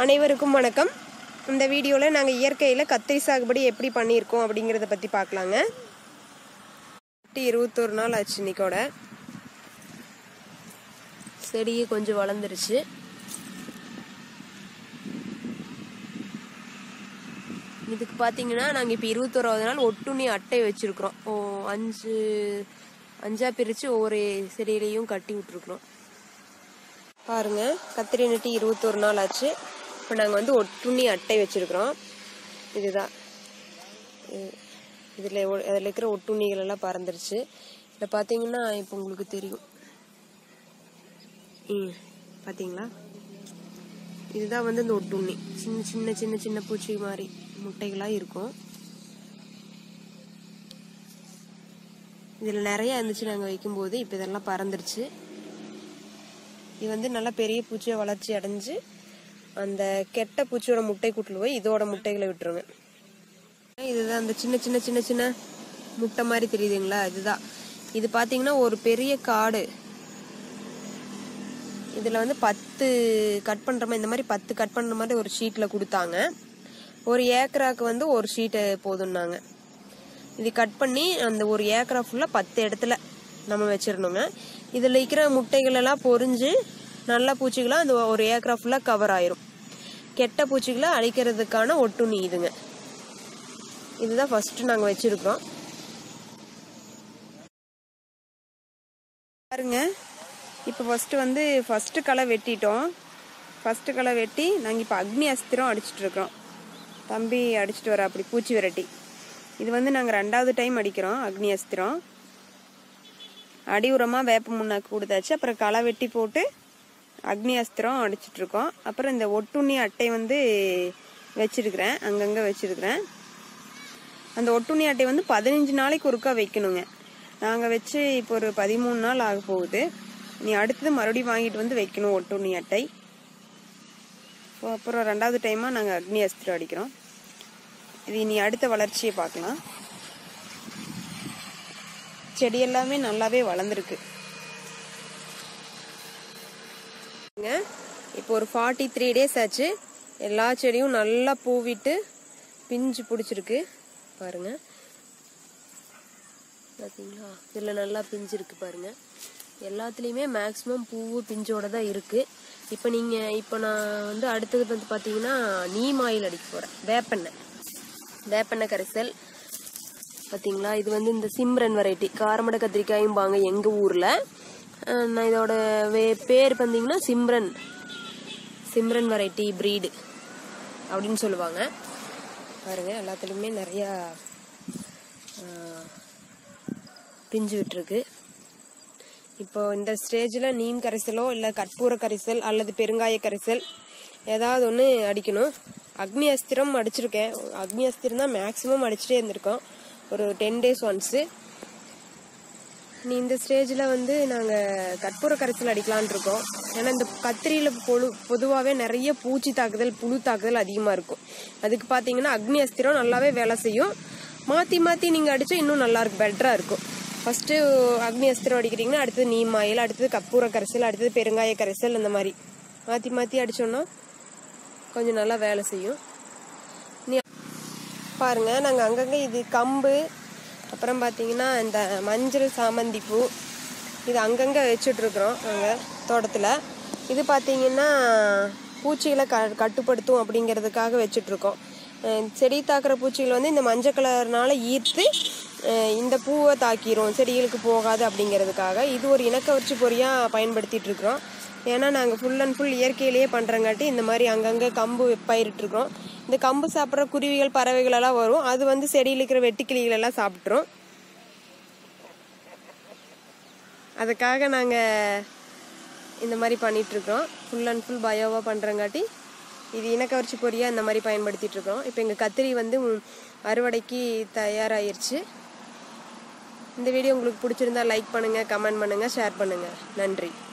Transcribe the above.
அனைவருக்கும் வணக்கம் இந்த வீடியோவில் நாங்கள் இயற்கையில் கத்திரி சாகுபடி எப்படி பண்ணியிருக்கோம் அப்படிங்கிறத பற்றி பார்க்கலாங்க இருபத்தொரு நாள் ஆச்சு இன்னைக்கோட செடி கொஞ்சம் வளர்ந்துருச்சு இதுக்கு பார்த்தீங்கன்னா நாங்கள் இப்போ இருபத்தோராவது நாள் ஒட்டுண்ணி அட்டை வச்சுருக்குறோம் ஓ அஞ்சு அஞ்சா பிரித்து ஒவ்வொரு செடியிலையும் கட்டி விட்ருக்குறோம் பாருங்க கத்திரி நட்டி இருபத்தொரு நாள் ஆச்சு இப்போ நாங்கள் வந்து ஒட்டுண்ணி அட்டை வச்சுருக்குறோம் இதுதான் இதில் அதில் இருக்கிற ஒட்டுண்ணிகள் எல்லாம் பறந்துருச்சு இதில் பார்த்தீங்கன்னா இப்போ உங்களுக்கு தெரியும் ம் பார்த்தீங்களா இதுதான் வந்து இந்த ஒட்டுண்ணி சின்ன சின்ன சின்ன சின்ன பூச்சி மாதிரி முட்டைகளாக இருக்கும் இதில் நிறைய இருந்துச்சு நாங்கள் வைக்கும்போது இப்போ இதெல்லாம் பறந்துருச்சு இது வந்து நல்லா பெரிய பூச்சியை வளர்ச்சி அடைஞ்சு அந்த கெட்ட பூச்சியோட முட்டை கூட்டில் போய் இதோட முட்டைகளை விட்டுருங்க இதுதான் அந்த சின்ன சின்ன சின்ன சின்ன முட்டை மாதிரி தெரியுதுங்களா இதுதான் இது பார்த்தீங்கன்னா ஒரு பெரிய காடு இதில் வந்து பத்து கட் பண்ணுற மாதிரி இந்த மாதிரி பத்து கட் பண்ணுற மாதிரி ஒரு ஷீட்டில் கொடுத்தாங்க ஒரு ஏக்கராக்கு வந்து ஒரு ஷீட்டு போதும்னாங்க இது கட் பண்ணி அந்த ஒரு ஏக்கரா ஃபுல்லாக பத்து இடத்துல நம்ம வச்சிடணுங்க இதில் இருக்கிற முட்டைகள் எல்லாம் பொறிஞ்சு நல்ல பூச்சிகளாக அந்த ஒரு ஏக்கரா ஃபுல்லாக கவர் ஆயிரும் கெட்ட பூச்சிகளை அழிக்கிறதுக்கான ஒட்டுண்ணி இதுங்க இதுதான் ஃபர்ஸ்ட் நாங்கள் வச்சிருக்கிறோம் பாருங்க இப்போ ஃபர்ஸ்ட் வந்து ஃபர்ஸ்ட் களை வெட்டிட்டோம் ஃபர்ஸ்ட் களை வெட்டி நாங்கள் இப்போ அக்னி அஸ்திரம் அடிச்சிட்டு இருக்கிறோம் தம்பி அடிச்சிட்டு வர அப்படி பூச்சி விரட்டி இது வந்து நாங்கள் ரெண்டாவது டைம் அடிக்கிறோம் அக்னி அஸ்திரம் அடி உரமாக வேப்ப முன்னாக்கு கொடுத்தாச்சு அப்புறம் களை வெட்டி போட்டு அக்னி அஸ்திரம் அடிச்சிட்ருக்கோம் அப்புறம் இந்த ஒட்டுண்ணி அட்டை வந்து வச்சிருக்கிறேன் அங்கங்கே வச்சிருக்கிறேன் அந்த ஒட்டுண்ணி அட்டை வந்து பதினஞ்சு நாளைக்கு ஒருக்கா வைக்கணுங்க நாங்கள் வச்சு இப்போ ஒரு பதிமூணு நாள் ஆக போகுது நீ அடுத்தது மறுபடியும் வாங்கிட்டு வந்து வைக்கணும் ஒட்டுண்ணி அட்டை அப்புறம் ரெண்டாவது டைமாக நாங்கள் அக்னி அஸ்திரம் அடிக்கிறோம் இது இனி அடுத்த வளர்ச்சியை பார்க்கலாம் செடி எல்லாமே நல்லாவே வளர்ந்துருக்கு இப்போ ஒரு ஃபார்ட்டி த்ரீ டேஸ் ஆச்சு எல்லா செடியும் நல்லா பூவிட்டு பிஞ்சு பிடிச்சிருக்கு பாருங்க பார்த்தீங்களா இதில் நல்லா பிஞ்சு இருக்கு பாருங்க எல்லாத்துலேயுமே மேக்ஸிமம் பூவு பிஞ்சோட தான் இருக்கு இப்போ நீங்கள் இப்போ நான் வந்து அடுத்தது வந்து பார்த்தீங்கன்னா நீம் ஆயில் அடிக்க போகிறேன் வேப்பெண்ணெய் வேப்பெண்ணெய் கரைசல் பார்த்தீங்களா இது வந்து இந்த சிம்ரன் வெரைட்டி காரமடை கத்திரிக்காயும் பாங்க எங்கள் ஊரில் நான் இதோட வே பேர் பார்த்தீங்கன்னா சிம்ரன் சிம்ரன் வெரைட்டி ப்ரீடு அப்படின்னு சொல்லுவாங்க பாருங்க எல்லாத்துலேயுமே நிறையா பிஞ்சு விட்டுருக்கு இப்போ இந்த ஸ்டேஜில் நீம் கரைசலோ இல்லை கற்பூர கரைசல் அல்லது பெருங்காய கரைசல் ஏதாவது ஒன்று அடிக்கணும் அக்னி அஸ்திரம் அடிச்சிருக்கேன் அக்னி அஸ்திரம் தான் மேக்ஸிமம் அடிச்சுட்டே இருந்திருக்கோம் ஒரு டென் டேஸ் ஒன்ஸு நீ இந்த ஸ்டேஜில் வந்து நாங்கள் கற்பூர கரைசல் அடிக்கலான் இருக்கோம் ஏன்னா இந்த கத்திரியில் பொழு பொதுவாகவே நிறைய பூச்சி தாக்குதல் புழு தாக்குதல் அதிகமாக இருக்கும் அதுக்கு பார்த்தீங்கன்னா அக்னி அஸ்திரம் நல்லாவே வேலை செய்யும் மாற்றி மாற்றி நீங்கள் அடித்தா இன்னும் நல்லா இருக்கும் பெட்டராக இருக்கும் ஃபஸ்ட்டு அக்னி அஸ்திரம் அடிக்கிறீங்கன்னா அடுத்தது நீம் ஆயில் அடுத்தது கற்பூர கரைசல் அடுத்தது பெருங்காய கரைசல் அந்த மாதிரி மாற்றி மாற்றி அடித்தோன்னா கொஞ்சம் நல்லா வேலை செய்யும் நீ பாருங்க நாங்கள் அங்கங்கே இது கம்பு அப்புறம் பார்த்தீங்கன்னா இந்த மஞ்சள் சாமந்தி பூ இது அங்கங்கே வச்சுட்ருக்குறோம் நாங்கள் தோட்டத்தில் இது பார்த்தீங்கன்னா பூச்சிகளை க கட்டுப்படுத்தும் அப்படிங்கிறதுக்காக வச்சுட்ருக்கோம் செடி தாக்குற பூச்சிகள் வந்து இந்த மஞ்சள் கலர்னால ஈர்த்து இந்த பூவை தாக்கிரும் செடிகளுக்கு போகாது அப்படிங்கிறதுக்காக இது ஒரு இனக்கவர்ச்சி பொறியாக பயன்படுத்திட்டு இருக்கிறோம் ஏன்னா நாங்கள் ஃபுல் அண்ட் ஃபுல் இயற்கையிலேயே பண்ணுறங்காட்டி இந்த மாதிரி அங்கங்கே கம்பு பயிரிட்டுருக்கோம் இந்த கம்பு சாப்பிட்ற குருவிகள் பறவைகள் எல்லாம் வரும் அது வந்து செடியில் இருக்கிற வெட்டுக்கிளிகள் எல்லாம் சாப்பிட்ரும் அதுக்காக நாங்கள் இந்த மாதிரி பண்ணிகிட்ருக்கோம் ஃபுல் அண்ட் ஃபுல் பயோவாக பண்ணுறங்காட்டி இது இனக்கவர்ச்சி பொரியாக இந்த மாதிரி பயன்படுத்திட்டு இருக்கோம் இப்போ எங்கள் கத்திரி வந்து அறுவடைக்கு தயாராகிருச்சு இந்த வீடியோ உங்களுக்கு பிடிச்சிருந்தா லைக் பண்ணுங்கள் கமெண்ட் பண்ணுங்கள் ஷேர் பண்ணுங்கள் நன்றி